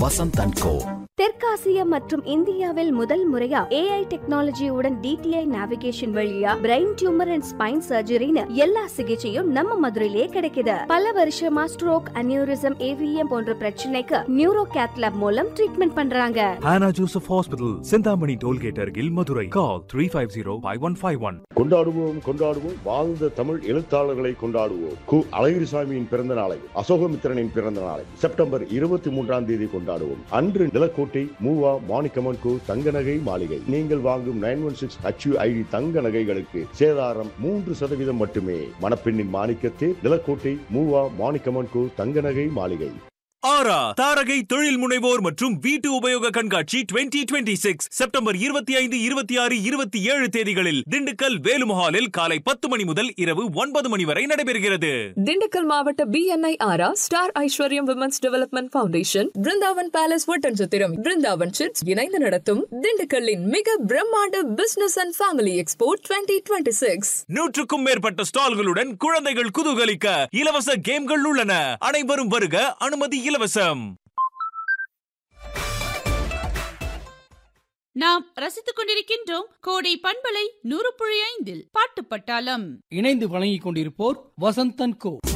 Vasanth and கோ தெற்காசிய மற்றும் இந்தியாவில் முதல் முறையா ஏஐ டெக்னாலஜியுடன் டிடிஐ நேவிகேஷன் வழியா பிரெயின் டியூமர் அண்ட் ஸ்பைன் சர்ஜரின்னு எல்லா சிகிச்சையும் நம்ம மதுரையிலே கிடைக்குது பல வருஷமா ஸ்ட்ரோக் அனியூரிசம் ஏவிஎம் போன்ற பிரச்சனைக்கு நியூரோ கேத்லாப் மூலம் ட்ரீட்மெண்ட் பண்றாங்க Hannah Joseph Hospital, Sindhamani Tollgate Argil, Madurai. Call 350-5151. கொண்டாடுவோம் கொண்டாடுவோம் வாழ்ந்த தமிழ் எழுத்தாளர்களை கொண்டாடுவோம் கு அழகிரிசாமியின் பிறந்த நாளை அசோகமித்திரனின் பிறந்த நாளை செப்டம்பர் இருபத்தி மூன்றாம் தேதி கொண்டாடுவோம் அன்று நிலக்கோட்டை மூவா மாணிக்கமன் கு தங்க நகை மாளிகை நீங்கள் வாங்கும் நைன் ஒன் சிக்ஸ் ஐடி தங்க நகைகளுக்கு சேதாரம் மூன்று சதவீதம் மட்டுமே மணப்பெண்ணின் மாணிக்கத்தே நிலக்கோட்டை மூவா மாணிக்கமன் கு தங்க நகை மாளிகை ஆரா தாரகை தொழில் முனைவோர் மற்றும் வீட்டு உபயோக கண்காட்சி 2026 சிக்ஸ் செப்டம்பர் இருபத்தி ஐந்து இருபத்தி ஆறு இருபத்தி ஏழு தேதிகளில் திண்டுக்கல் வேலுமஹாலில் காலை பத்து மணி முதல் இரவு ஒன்பது மணி வரை நடைபெறுகிறது திண்டுக்கல் மாவட்ட BNI Aura Star Aishwaryam women's development foundation Brindavan palace Oddanchatram Brindavan chits இணைந்து நடத்தும் திண்டுக்கல்லின் மிக பிரம்மாண்ட business and family expo twenty twenty six நூற்றுக்கும் மேற்பட்ட ஸ்டால்களுடன் குழந்தைகள் குதூகலிக்க இலவச கேம்கள் உள்ளன அனைவரும் வருக அனுமதி இலவசம் நாம் ரசித்துக் கொண்டிருக்கின்றோம் கோடை பண்பலை நூறு புள்ளி ஐந்தில் பாட்டு பட்டாளம் இணைந்து வழங்கிக் கொண்டிருப்போர் வசந்தன் கோ